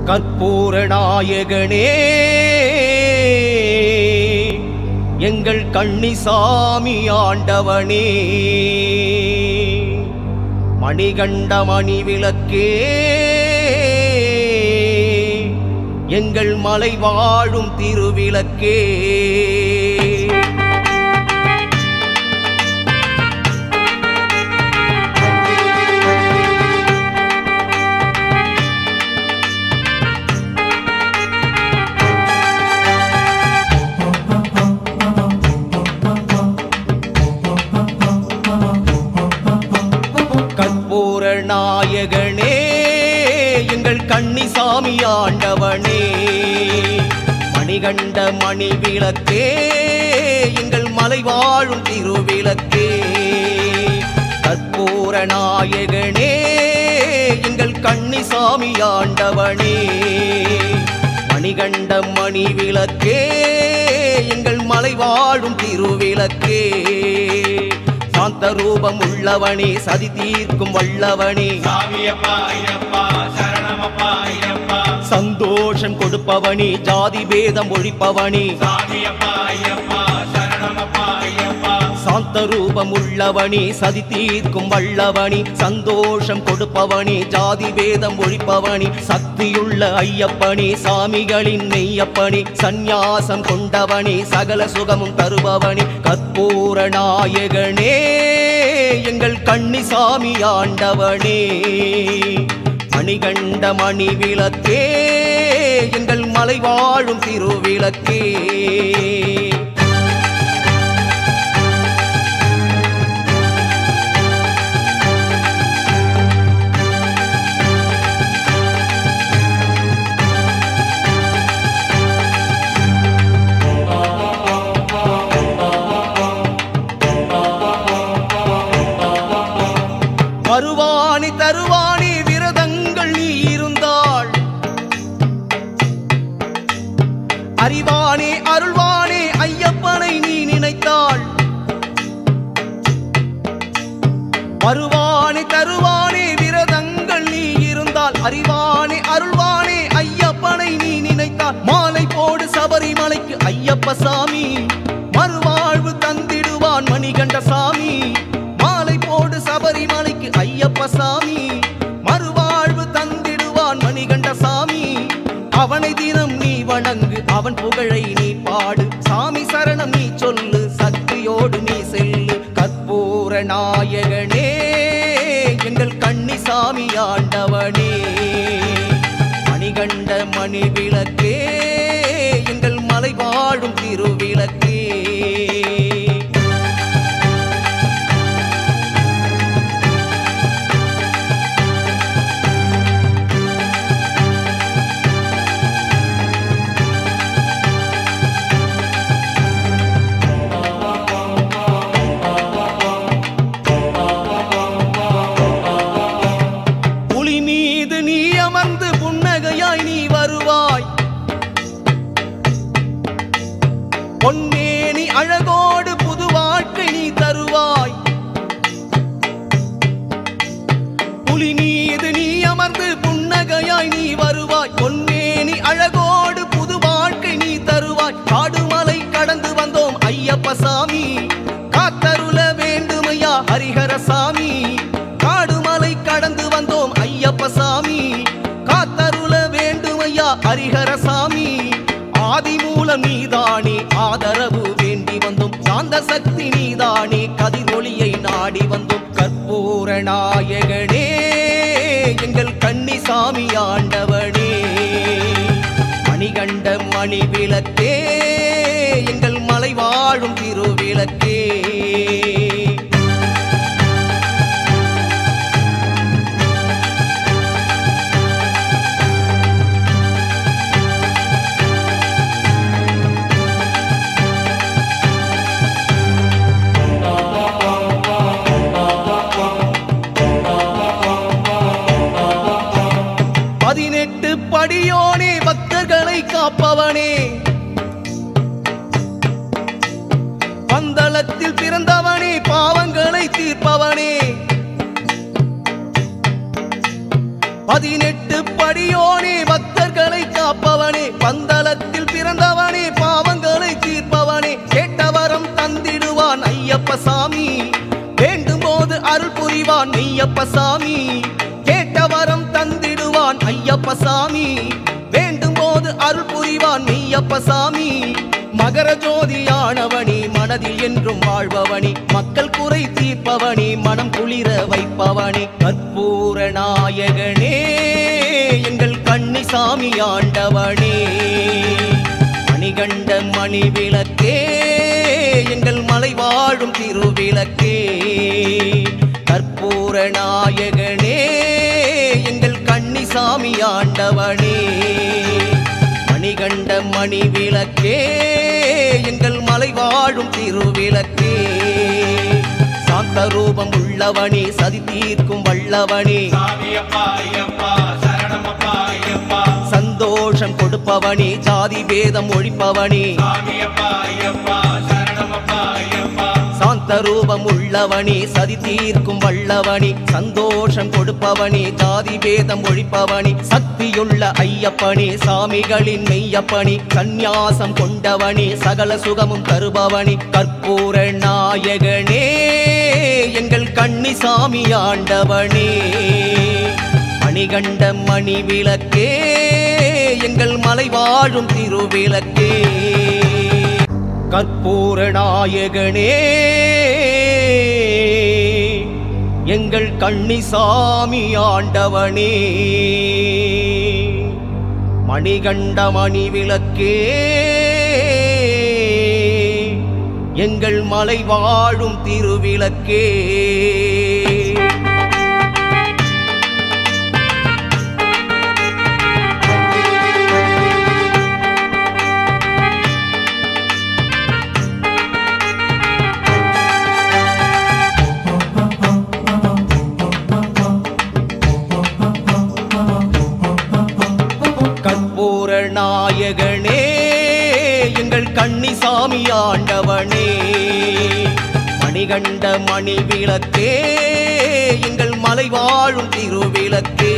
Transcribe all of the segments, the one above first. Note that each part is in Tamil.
கற்பூர நாயகனே எங்கள் கன்னிசாமி ஆண்டவனே மணிகண்ட மணி விளக்கே எங்கள் மலை வாழும் திருவிளக்கே கற்பூர நாயகனே எங்கள் கன்னிசாமி ஆண்டவனே மணிகண்ட மணி விளக்கே எங்கள் மலை வாழும் திருவிளக்கே கற்பூர நாயகனே எங்கள் கன்னிசாமி ஆண்டவனே மணிகண்ட மணி விளக்கே எங்கள் மலை வாழும் திருவிளக்கே சாந்த ரூபம் உள்ளவனே சதி தீர்க்கும் வல்லவனே சாமியப்பா ஐயப்பா சரணமப்பா ஐயப்பா சந்தோஷம் கொடுப்பவனே ஜாதி பேதம் ஒழிப்பவனே சாமியப்பா ஐயப்பா சரணமப்பா ஐயப்பா சாந்த ரூபம் உள்ளவனே சதி தீர்க்கும் வல்லவனே சந்தோஷம் கொடுப்பவனே ஜாதி பேதம் ஒழிப்பவனே சக்தியுள்ள ஐயப்பனே சாமிகளின் மெய்யப்பனே சந்நியாசம் கொண்டவனே சகல சுகமும் தருபவனே கற்பூர நாயகனே எங்கள் கன்னிசாமி ஆண்டவனே மணிகண்ட மணி விளக்கே எங்கள் மலை வாழும் திருவிளக்கே வருவானி தருவானி விரதங்கள் நீ இருந்தாள் அறிவானே அருள்வானே ஐயப்பனை நீ நினைத்தாள் வருவானே தருவானே விரதங்கள் நீ இருந்தால் அறிவானே அருள்வானே ஐயப்பனை நீ நினைத்தால் மாலை போடு சபரிமலைக்கு ஐயப்ப சாமி மறுவாழ்வு தந்திடுவான் மணிகண்ட சாமி மாலை போடு சபரிமலைக்கு ஐயப்ப சாமி மறுவாழ்வு தந்திடுவான் மணிகண்ட சாமி அவனை தினம் நீ வணங்கு அவன் புகழை நீ பாடு சாமி சரணம் நீ சொல்லு சக்தியோடு நீ செல்லு கற்பூர நாயகனே எங்கள் கன்னிசாமி ஆண்டவனே மணிகண்ட மணி விளக்கே எங்கள் மலை வாழும் திருவிளக்கே புலி மீது நீ அமர்ந்து புன்னகையாய் நீ வருவாய் பொன்னேனி அழகோடு புது வாழ்க்கை நீ தருவாய் புலி மீது நீ அமர்ந்து புன்னகையாய் நீ வருவாய் பொன்னேனி அழகோடு புது வாழ்க்கை நீ தருவாய் காடுமலை கடந்து வந்தோம் ஐயப்ப சாமி காத்தருள வேண்டுமையா ஹரிஹர சாமி காடுமலை கடந்து வந்தோம் ஐயப்ப சாமி காத்தருள வேண்டுமையா ஹரிஹர சாமி ஆதி மூலம் நீதானே ஆதரவு வேண்டி வந்தோம் சாந்த சக்தி நீதானே கதிரொளியை நாடி வந்தோம் கற்பூர நாயகனே எங்கள் கன்னிசாமி ஆண்டவனே மணிகண்ட மணி விளக்கே எங்கள் மலை வாழும் திருவிளக்கே பதினெட்டு படியோனே பக்தர்களை காப்பவனே பந்தளத்தில் பிறந்தவனே பாவங்களை தீர்ப்பவனே பதினெட்டு படியோனே பக்தர்கள் பந்தலத்தில் பிறந்தவனே பாவங்களை தீர்ப்பவனே கேட்டவரம் தந்திடுவான் ஐயப்ப சாமி வேண்டும் போது அருள் புரிவான் மெய்யப்ப சாமி கேட்டவரம் தந்திடுவான் ஐயப்ப சாமி வேண்டும் போது அருள் புரிவான் மெய்யப்ப சாமி மகர ஜோதியானவனி மனதில் என்றும் வாழ்பவனி மக்கள் குறை தீர்ப்பவனி மனம் குளிர வைப்பவனி கற்பூர நாயகனே எங்கள் கன்னிசாமி ஆண்டவனே மணிகண்ட மணி விளக்கே எங்கள் மலை வாழும் திருவிளக்கே கற்பூர நாயகனே எங்கள் கன்னிசாமி ஆண்டவனே மணிகண்ட மணி விளக்கே எங்கள் மலை வாழும் திருவிளக்கே சாந்த ரூபம் உள்ளவனே சதி தீர்க்கும் வல்லவனே சாமியப்பா ஐயப்பா சரணமப்பா ஐயப்பா சந்தோஷம் கொடுப்பவனே ஜாதி பேதம் ஒழிப்பவனே சாமியப்பா ஐயப்பா சரணமப்பா ஐயப்பா சாந்த ரூபம் உள்ளவனே சதி தீர்க்கும் வல்லவனே சந்தோஷம் கொடுப்பவனே ஜாதி பேதம் ஒழிப்பவனே சக்தியுள்ள ஐயப்பனே சாமிகளின் மெய்யப்பனே சந்நியாசம் கொண்டவனே சகல சுகமும் தருபவனே கற்பூர நாயகனே எங்கள் கன்னிசாமி ஆண்டவனே மணிகண்ட மணி விளக்கே எங்கள் மலை வாழும் திருவிளக்கே கற்பூர நாயகனே எங்கள் கன்னிசாமி ஆண்டவனே மணிகண்ட மணி விளக்கே எங்கள் மலை வாழும் திருவிளக்கே கற்பூர நாயகனே எங்கள் கன்னிசாமி ஆண்டவனே மணிகண்ட மணி விளக்கே எங்கள் மலை வாழும் திருவிளக்கே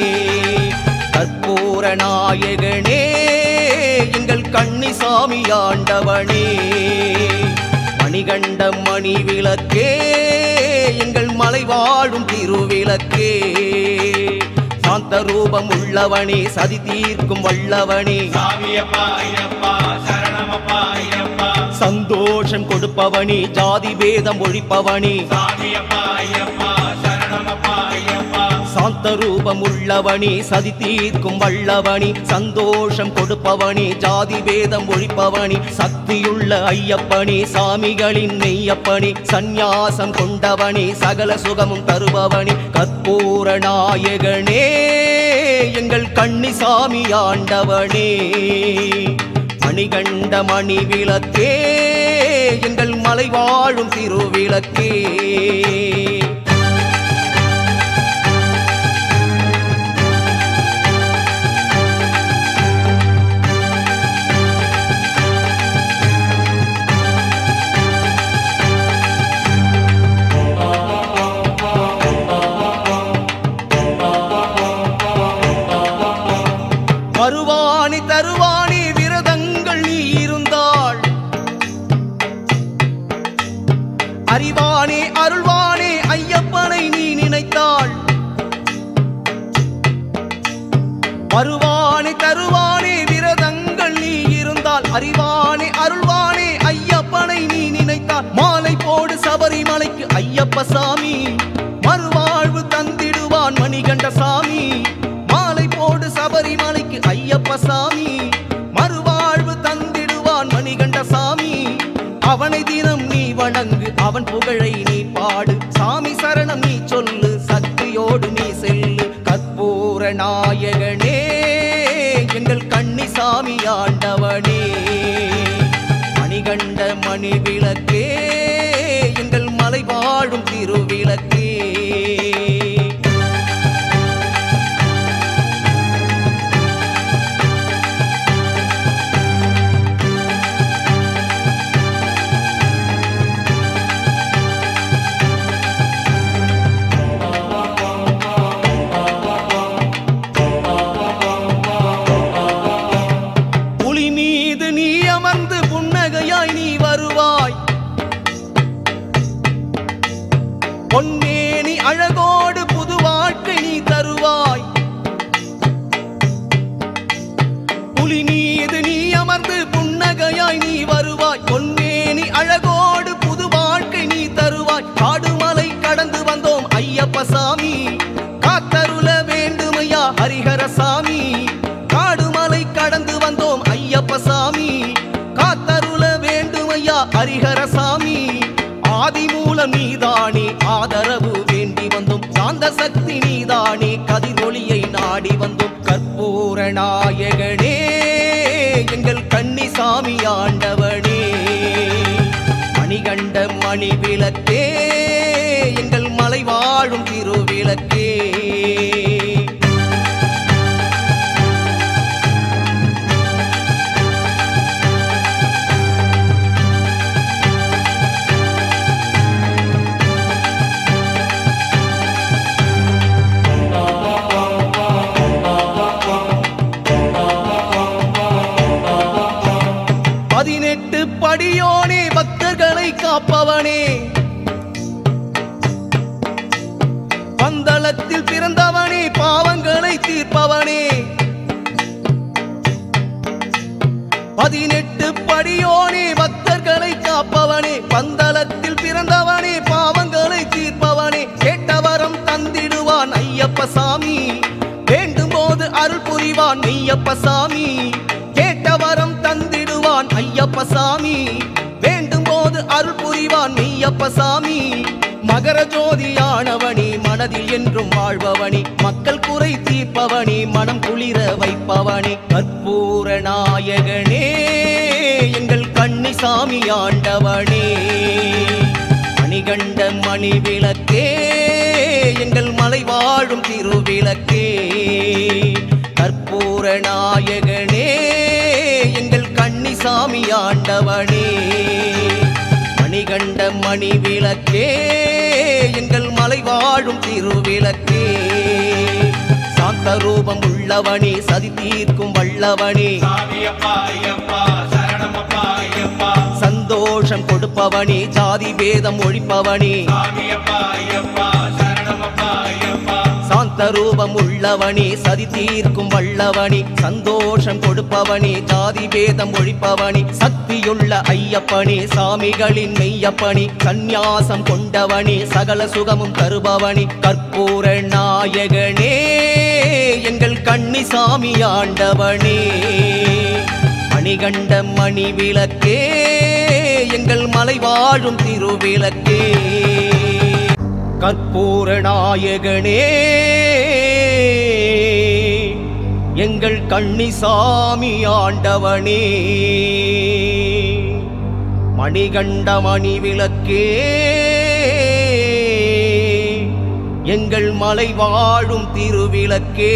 கற்பூர நாயகனே எங்கள் கன்னிசாமி ஆண்டவனே மணிகண்ட மணி விளக்கே எங்கள் மலை வாழும் திருவிளக்கே சாந்த ரூபம் உள்ளவனே சதி தீர்க்கும் வல்லவனே சாமியப்பா ஐயப்பா சரணமப்பா ஐயப்பா சந்தோஷம் கொடுப்பவனே ஜாதி பேதம் ஒழிப்பவனே சாமியப்பா ஐயப்பா சரணமப்பா ஐயப்பா சாந்த ரூபம் உள்ளவனே சதி தீர்க்கும் வல்லவனே சந்தோஷம் கொடுப்பவனே ஜாதி பேதம் ஒழிப்பவனே சக்தியுள்ள ஐயப்பனே சாமிகளின் மெய்யப்பனே சந்நியாசம் கொண்டவனே சகல சுகமும் தருபவனே கற்பூர நாயகனே எங்கள் கன்னிசாமி ஆண்டவனே மணிகண்ட மணி விளக்கே எங்கள் மலை வாழும் திருவிளக்கே வருவானி தருவானி விரதங்கள் நீ இருந்தாள் அறிவானே அருள்வானே ஐயப்பனை நீ நினைத்தாள் வருவானே தருவானே விரதங்கள் நீ இருந்தால் அறிவானே அருள்வானே ஐயப்பனை நீ நினைத்தால் மாலை போடு சபரிமலைக்கு ஐயப்ப சாமி மறுவாழ்வு தந்திடுவான் மணிகண்ட சாமி மாலை போடு சபரிமலைக்கு ஐயப்ப சாமி மறுவாழ்வு தந்திடுவான் மணிகண்ட சாமி அவனை தினம் நீ வணங்கு அவன் புகழை நீ பாடு சாமி சரணம் நீ சொல்லு சக்தியோடு நீ செல்லு கற்பூர நாயகனே எங்கள் கன்னிசாமி ஆண்டவனே மணிகண்ட மணி விளக்கே எங்கள் மலை வாழும் திருவிளக்கே ஐயப்ப சாமி காத்தருள வேண்டுமையா ஹரிஹர சாமி காடுமலை கடந்து வந்தோம் ஐயப்ப சாமி காத்தருள வேண்டுமையா ஹரிஹர சாமி ஆதி மூலம் நீதானே ஆதரவு வேண்டி வந்தோம் சாந்த சக்தி நீதானே கதிரொளியை நாடி வந்தோம் கற்பூர நாயகனே எங்கள் கன்னிசாமி ஆண்டவனே மணிகண்ட மணி விளக்கே எங்கள் மலை வாழும் திருவிளக்கே பதினெட்டு படியோனே பக்தர்களை காப்பவனே பந்தளத்தில் பிறந்தவனே பாவங்களை தீர்ப்பவனே பதினெட்டு படியோனே பக்தர்களை காப்பவனே பந்தளத்தில் பிறந்தவனே பாவங்களை தீர்ப்பவனே கேட்டவரம் தந்திடுவான் ஐயப்ப சாமி வேண்டும் போது அருள் புரிவான் மெய்யப்ப சாமி கேட்டவரம் தந்திடுவான் ஐயப்ப சாமி வேண்டும் போது அருள் புரிவான் மெய்யப்ப சாமி மகர ஜோதியானவனி மனதில் என்றும் வாழ்பவனி மக்கள் குறை தீர்ப்பவனி மனம் குளிர வைப்பவனி கற்பூர நாயகனே எங்கள் கன்னிசாமி ஆண்டவனே மணிகண்ட மணி விளக்கே எங்கள் மலை வாழும் திருவிளக்கே கற்பூர நாயகனே எங்கள் கன்னிசாமி ஆண்டவனே மணிகண்ட மணி விளக்கே எங்கள் மலை வாழும் திருவிளக்கே சாந்த ரூபம் உள்ளவனே சதி தீர்க்கும் வல்லவனே சாமியப்பா ஐயப்பா சரணமப்பா ஐயப்பா சந்தோஷம் கொடுப்பவனே ஜாதி பேதம் ஒழிப்பவனே சாமியப்பா ஐயப்பா சரணமப்பா ஐயப்பா சாந்த ரூபம் உள்ளவனே சதி தீர்க்கும் வல்லவனே சந்தோஷம் கொடுப்பவனே ஜாதி பேதம் ஒழிப்பவனே சக்தியுள்ள ஐயப்பனே சாமிகளின் மெய்யப்பனே சந்நியாசம் கொண்டவனே சகல சுகமும் தருபவனே கற்பூர நாயகனே எங்கள் கன்னிசாமி ஆண்டவனே மணிகண்ட மணி விளக்கே எங்கள் மலை வாழும் திருவிளக்கே கற்பூர நாயகனே எங்கள் கன்னிசாமி ஆண்டவனே மணிகண்ட மணி விளக்கே எங்கள் மலை வாழும் திருவிளக்கே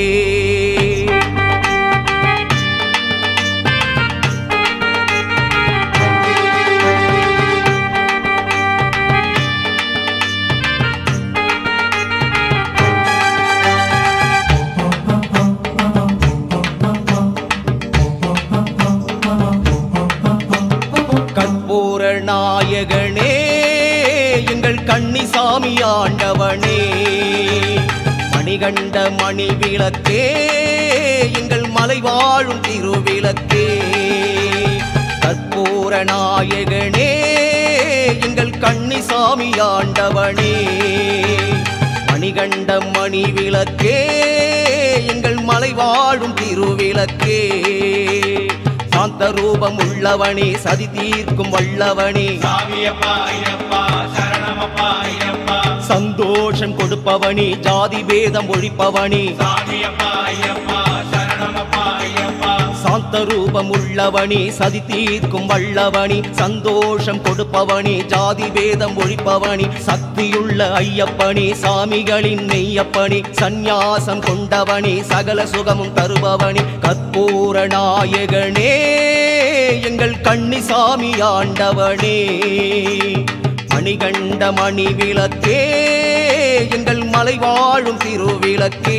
கற்பூர நாயகனே எங்கள் கன்னிசாமி ஆண்டவனே மணிகண்ட மணி விளக்கே எங்கள் மலை வாழும் திருவிளக்கே கற்பூர நாயகனே எங்கள் கன்னிசாமி ஆண்டவனே மணிகண்ட மணி விளக்கே எங்கள் மலை வாழும் திருவிளக்கே சாந்த ரூபம் உள்ளவனே சதி தீர்க்கும் வல்லவனே சாமியப்பா ஐயப்பா சரணமப்பா ஐயப்பா சந்தோஷம் கொடுப்பவனே ஜாதி பேதம் ஒழிப்பவனே சாமியப்பா ஐயப்பா சரணமப்பா ஐயப்பா சாந்த ரூபம் உள்ளவனே சதி தீர்க்கும் வல்லவனே சந்தோஷம் கொடுப்பவனே ஜாதி பேதம் ஒழிப்பவனே சக்தியுள்ள ஐயப்பனே சாமிகளின் மெய்யப்பனே சந்நியாசம் கொண்டவனே சகல சுகமும் தருபவனே கற்பூர நாயகனே எங்கள் கன்னிசாமி ஆண்டவனே மணிகண்ட மணி விளக்கே எங்கள் மலை வாழும் திருவிளக்கே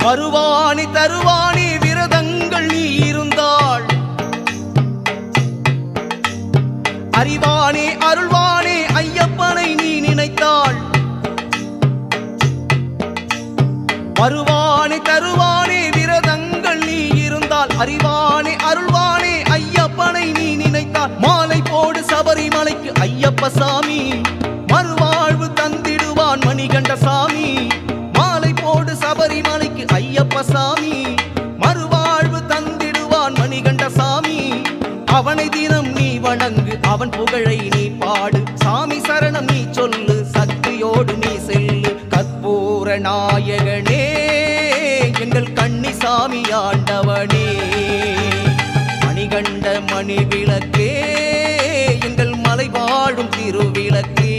வருவானி தருவானி விரதங்கள் நீ இருந்தாள் வருவானே தருவானே விரதங்கள் நீ இருந்தால் அறிவானே அருள்வானே ஐயப்பனை நீ நினைத்தால் மாலை போடு சபரிமலைக்கு ஐயப்ப சாமி மறுவாழ்வு தந்திடுவான் மணிகண்ட சாமி மாலை போடு சபரிமலைக்கு ஐயப்ப சாமி மறுவாழ்வு தந்திடுவான் மணிகண்ட சாமி அவனை தினம் நீ வணங்கு அவன் புகழை நீ பாடு சாமி சரணம் நீ சொல்லு சக்தியோடு நீ செல்லு கற்பூர நாயகனே எங்கள் கண்ணி சாமி ஆண்டவனே மணிகண்ட மணி விளக்கே எங்கள் மலை வாழும் திருவிளக்கே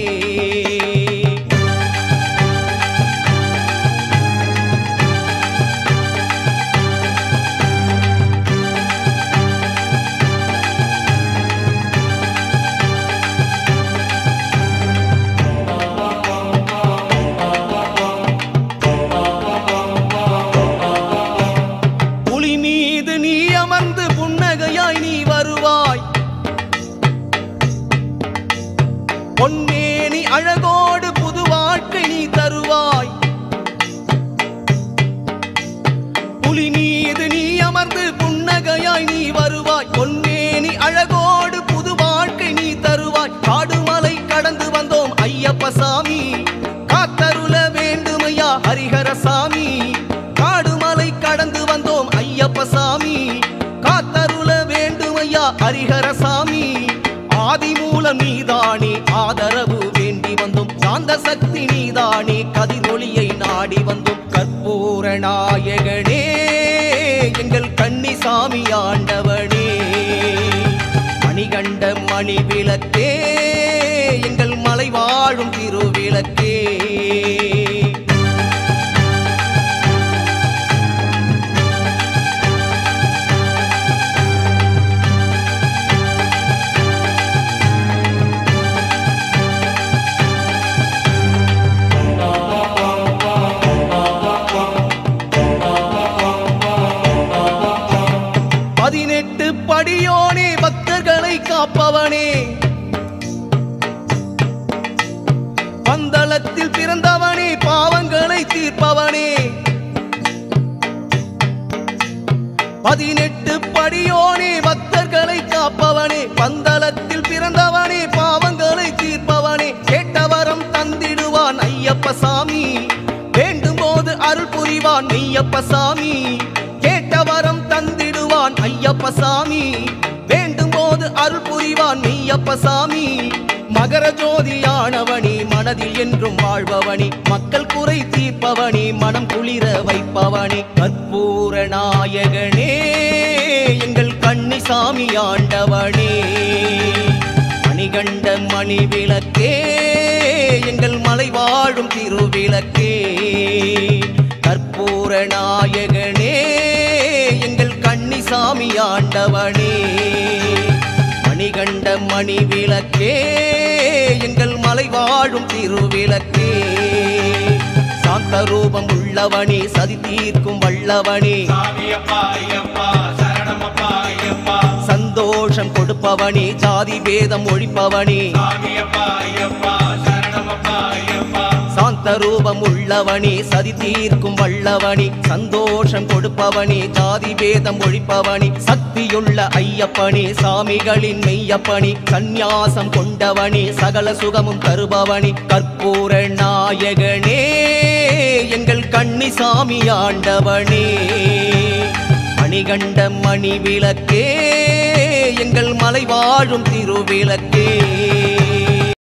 புலி மீது நீ அமர்ந்து புன்னகையாய் நீ வருவாய் பொன்மேனி அழகோடு புது வாழ்க்கை நீ தருவாய் புலி மீது நீ அமர்ந்து புன்னகையாய் நீ வருவாய் பொன்மேனி அழகோடு புது வாழ்க்கை நீ தருவாய் காடுமலை கடந்து வந்தோம் ஐயப்ப சாமி காத்தருள வேண்டுமையா ஹரிஹர சாமி காடுமலை கடந்து வந்தோம் ஐயப்ப சாமி காத்தருள வேண்டுமையா ஹரிஹர சாமி ஆதிமூலம் நீதானே ஆதரவு வேண்டி வந்தோம் சாந்த சக்தி நீதானே கதிரொளியை நாடி வந்தோம் கற்பூர நாயகனே எங்கள் கன்னி சாமி ஆண்டவனே மணிகண்ட மணி விளக்கே எங்கள் மலை வாழும் திருவிளக்கே பதினெட்டு படியோனே பக்தர்களை காப்பவனே பந்தளத்தில் பிறந்தவனே பாவங்களை தீர்ப்பவனே பதினெட்டு படியோனே பக்தர்களை காப்பவனே பந்தளத்தில் பிறந்தவனே பாவங்களை தீர்ப்பவனே கேட்டவரம் தந்திடுவான் ஐயப்ப சாமி வேண்டும் போது அருள் புரிவான் மெய்யப்ப சாமி கேட்டவரம் தந்திடுவான் ஐயப்ப சாமி வேண்டும் போது அருள் புரிவான் மெய்யப்ப சாமி மகர ஜோதியானவனி மனதில் என்றும் வாழ்பவனி மக்கள் குறை தீர்ப்பவனி மனம் குளிர வைப்பவனி கற்பூர நாயகனே எங்கள் கண்ணி சாமி ஆண்டவனே மணிகண்ட மணி விளக்கே எங்கள் மலை வாழும் திருவிளக்கே கற்பூர நாயகனே எங்கள் கண்ணி சாமி ஆண்டவனே மணிகண்ட மணி விளக்கே எங்கள் மலை வாழும் திருவிளக்கே சாந்த ரூபம் உள்ளவனே சதி தீர்க்கும் வல்லவனே சாமியப்பா ஐயப்பா சரணமப்பா ஐயப்பா சந்தோஷம் கொடுப்பவனே ஜாதி பேதம் ஒழிப்பவனே சாமியப்பா ஐயப்பா சரணமப்பா ஐயப்பா சாந்த ரூபம் உள்ளவனே சதி தீர்க்கும் வல்லவனே சந்தோஷம் கொடுப்பவனே ஜாதி பேதம் ஒழிப்பவனே சக்தியுள்ள ஐயப்பனே சாமிகளின் மெய்யப்பனே சந்நியாசம் கொண்டவனே சகல சுகமும் தருபவனே கற்பூர நாயகனே எங்கள் கண்ணி சாமி ஆண்டவனே மணிகண்ட மணி விளக்கே எங்கள் மலை வாழும் திருவிளக்கே